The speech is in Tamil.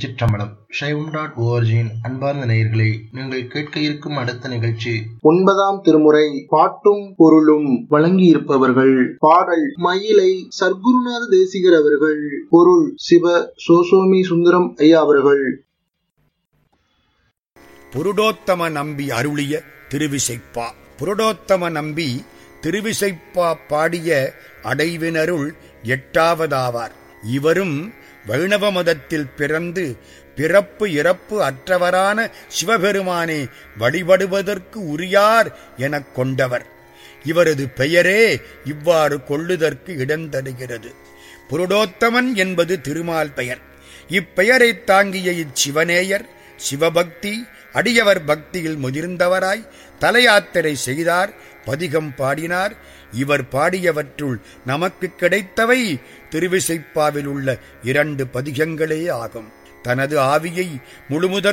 திருச்சிற்றம்பலம் சைவம் டாட் ஓஆர்ஜியின் அன்பார்ந்த நேயர்களே நீங்கள் கேட்க இருக்கும் அடுத்த நிகழ்ச்சி ஒன்பதாம் திருமுறை பாட்டும் பொருளும் வழங்கியிருப்பவர்கள் பாடல் மயிலை சர்க்குருநாத தேசிகர் அவர்கள் பொருள் சிவ சோசோமி சுந்தரம் ஐயா அவர்கள் புருடோத்தம நம்பி அருளிய திருவிசைப்பா புருடோத்தம நம்பி திருவிசைப்பா பாடிய அடைவினருள் எட்டாவதாவார் இவரும் வைணவ மதத்தில் பிறந்து பிறப்பு இறப்பு அற்றவரான சிவபெருமானே வழிபடுவதற்கு உரியார் எனக் கொண்டவர் இவரது பெயரே இவ்வாறு கொள்ளுதற்கு இடந்தருகிறது புருடோத்தமன் என்பது திருமால் பெயர் இப்பெயரைத் தாங்கிய இச்சிவனேயர் சிவபக்தி அடியவர் பக்தியில் முதிர்ந்தவராய் தலையாத்திரை செய்தார் பதிகம் பாடினார் இவர் பாடியவற்றுள் நமக்கு கிடைத்தவை திருவிசைப்பாவில் உள்ள இரண்டு பதிகங்களே ஆகும் தனது ஆவியை முழுமுதற்